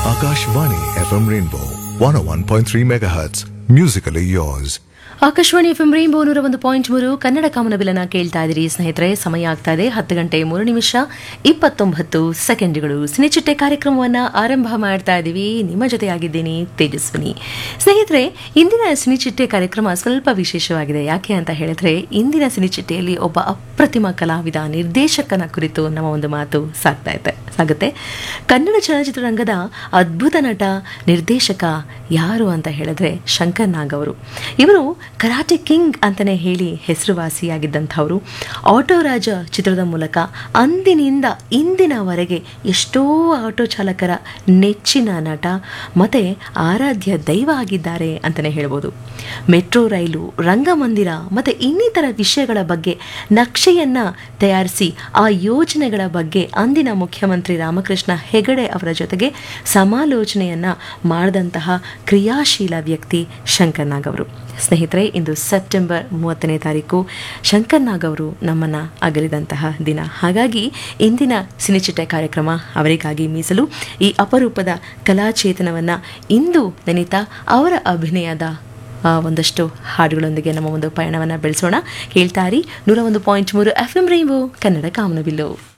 Akashvani FM Rainbow 101.3 MHz. Musically yours. Akashvani F M rainbow ನೂರ ಒಂದು point ಮೂರು ಕನ್ನಡ ಕಾಮನಬಿಲನ ಕೇಳ್ತಾ ಇದ್ದೀರಿ ಸ್ನೇಹಿತರೆ ಸಮಯ ಆಗ್ತಾ ಇದೆ ಹತ್ತು ಗಂಟೆ ಮೂರು ನಿಮಿಷ ಇಪ್ಪತ್ತೊಂಬತ್ತು ಸೆಕೆಂಡ್ಗಳು ಸಿನಿಚಿಟ್ಟೆ ಕಾರ್ಯಕ್ರಮವನ್ನ ಆರಂಭ ಮಾಡ್ತಾ ಇದ್ದೀವಿ ನಿಮ್ಮ ಜೊತೆಯಾಗಿದ್ದೀನಿ ತೇಜಸ್ವಿನಿ ಸ್ನೇಹಿತರೆ ಇಂದಿನ ಸಿನಿಚಿಟ್ಟೆ ಕಾರ್ಯಕ್ರಮ ಸ್ವಲ್ಪ ವಿಶೇಷವಾಗಿದೆ ಯಾಕೆ ಅಂತ ಹೇಳಿದ್ರೆ ಇಂದಿನ ಸಿನಿಚಿಟ್ಟೆಯಲ್ಲಿ ಒಬ್ಬ ಅಪ್ರತಿಮ ಕಲಾವಿದ ನಿರ್ದೇಶಕನ ಕುರಿತು ನಮ್ಮ ಒಂದು ಮಾತು ಸಾಗ್ತಾ ಇದೆ ಸಾಗುತ್ತೆ ಕನ್ನಡ ಚಲನಚಿತ್ರರಂಗದ ಅದ್ಭುತ ನಟ ನಿರ್ದೇಶಕ ಯಾರು ಅಂತ ಹೇಳಿದ್ರೆ ಶಂಕರ್ ನಾಗ್ ಅವರು ಇವರು ಕರಾಟೆ ಕಿಂಗ್ ಅಂತಲೇ ಹೇಳಿ ಹೆಸರುವಾಸಿಯಾಗಿದ್ದಂಥವರು ಆಟೋ ರಾಜ ಚಿತ್ರದ ಮೂಲಕ ಅಂದಿನಿಂದ ಇಂದಿನವರೆಗೆ ಎಷ್ಟೋ ಆಟೋ ಚಾಲಕರ ನೆಚ್ಚಿನ ನಟ ಮತ್ತು ಆರಾಧ್ಯ ದೈವ ಆಗಿದ್ದಾರೆ ಅಂತಲೇ ಹೇಳ್ಬೋದು ಮೆಟ್ರೋ ರೈಲು ರಂಗಮಂದಿರ ಮತ್ತು ಇನ್ನಿತರ ವಿಷಯಗಳ ಬಗ್ಗೆ ನಕ್ಷೆಯನ್ನು ತಯಾರಿಸಿ ಆ ಯೋಜನೆಗಳ ಬಗ್ಗೆ ಅಂದಿನ ಮುಖ್ಯಮಂತ್ರಿ ರಾಮಕೃಷ್ಣ ಹೆಗಡೆ ಅವರ ಜೊತೆಗೆ ಸಮಾಲೋಚನೆಯನ್ನು ಮಾಡಿದಂತಹ ಕ್ರಿಯಾಶೀಲ ವ್ಯಕ್ತಿ ಶಂಕರ್ ನಾಗ್ ಅವರು ಸ್ನೇಹಿತರೆ ಇಂದು ಸೆಪ್ಟೆಂಬರ್ ಮೂವತ್ತನೇ ತಾರೀಕು ಶಂಕರ್ ನಾಗ್ ಅವರು ನಮ್ಮನ್ನು ಅಗಲಿದಂತಹ ದಿನ ಹಾಗಾಗಿ ಇಂದಿನ ಸಿನಿಚಿಟ್ಟೆ ಕಾರ್ಯಕ್ರಮ ಅವರಿಗಾಗಿ ಮೀಸಲು ಈ ಅಪರೂಪದ ಕಲಾಚೇತನವನ್ನು ಇಂದು ನೆನೀತಾ ಅವರ ಅಭಿನಯದ ಆ, ಒಂದಷ್ಟು ಹಾಡುಗಳೊಂದಿಗೆ ನಮ್ಮ ಒಂದು ಪಯಣವನ್ನು ಬೆಳೆಸೋಣ ಕೇಳ್ತಾರಿ ನೂರ ಒಂದು ಪಾಯಿಂಟ್ ಮೂರು ಎಫ್ ಎಂ ರೈನ್ಬೋ ಕನ್ನಡ ಕಾಮನಬಿಲ್ಲು